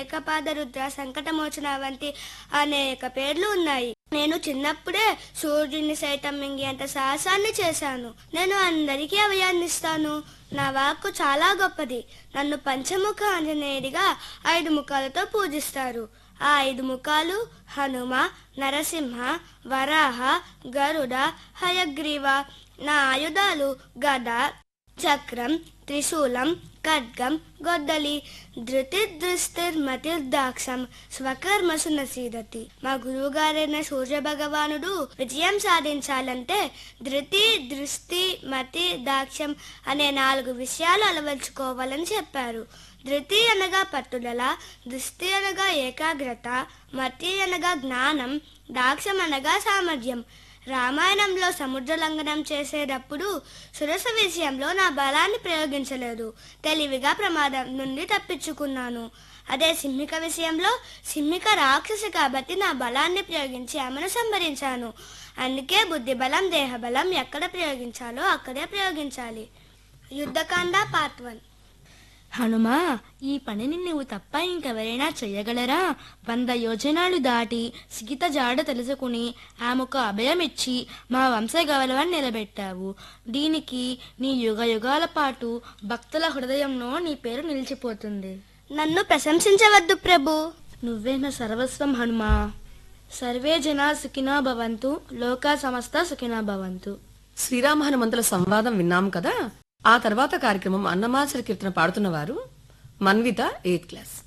ఏకపాద రుద్ర సంకటమోచన వంటి అనేక పేర్లు ఉన్నాయి నేను చిన్నప్పుడే సూర్యుడిని సైతం మింగేంత సాహసాన్ని చేశాను నేను అందరికీ అభయాన్నిస్తాను నా వాక్కు చాలా గొప్పది నన్ను పంచముఖ ఆంజనేయుడిగా ఐదు ముఖాలతో పూజిస్తారు ఆ ఐదు ముఖాలు హనుమ నరసింహ వరాహ గరుడ హయగ్రీవ నా ఆయుధాలు గద చక్రం త్రిశూలం ఖడ్గం గొడ్డలి ధృతి దృష్టిర్మతిర్దాక్షం స్వకర్మసు నసీదతి మా గురువుగారైన సూర్య భగవానుడు విజయం సాధించాలంటే ధృతి దృష్టి మతి దాక్ష్యం అనే నాలుగు విషయాలు అలవర్చుకోవాలని చెప్పారు ధృతి అనగా పట్టుదల దృష్టి అనగా ఏకాగ్రత మతి అనగా జ్ఞానం దాక్షం అనగా సామర్థ్యం రామాయణంలో సముద్ర లంఘనం చేసేటప్పుడు సురస విషయంలో నా బలాన్ని ప్రయోగించలేదు తెలివిగా ప్రమాదం నుండి తప్పించుకున్నాను అదే సింహిక విషయంలో సింహిక రాక్షసి కాబట్టి నా బలాన్ని ప్రయోగించి ఆమెను సంహరించాను అందుకే బుద్ధి బలం దేహబలం ఎక్కడ ప్రయోగించాలో అక్కడే ప్రయోగించాలి యుద్ధకాండ పార్ట్ వన్ హనుమా ఈ పనిని నువ్వు తప్ప ఇంకెవరైనా చెయ్యగలరా వంద యోజనాలు దాటి సీత జాడ తెలుసుకుని ఆమెకు అభయమిచ్చి మా వంశగౌరవాన్ని నిలబెట్టావు దీనికి నీ యుగ యుగాల పాటు భక్తుల హృదయంలో నీ పేరు నిలిచిపోతుంది నన్ను ప్రశంసించవద్దు ప్రభు నువ్వే నా సర్వస్వం హనుమా సర్వే జనా సుఖినా భవంతు లోకా సమస్త సుఖినా భవంతు శ్రీరామ హనుమంతుల సంవాదం విన్నాం కదా ఆ తర్వాత కార్యక్రమం అన్నమాచర కీర్తన పాడుతున్నవారు మన్విత ఎయిత్ క్లాస్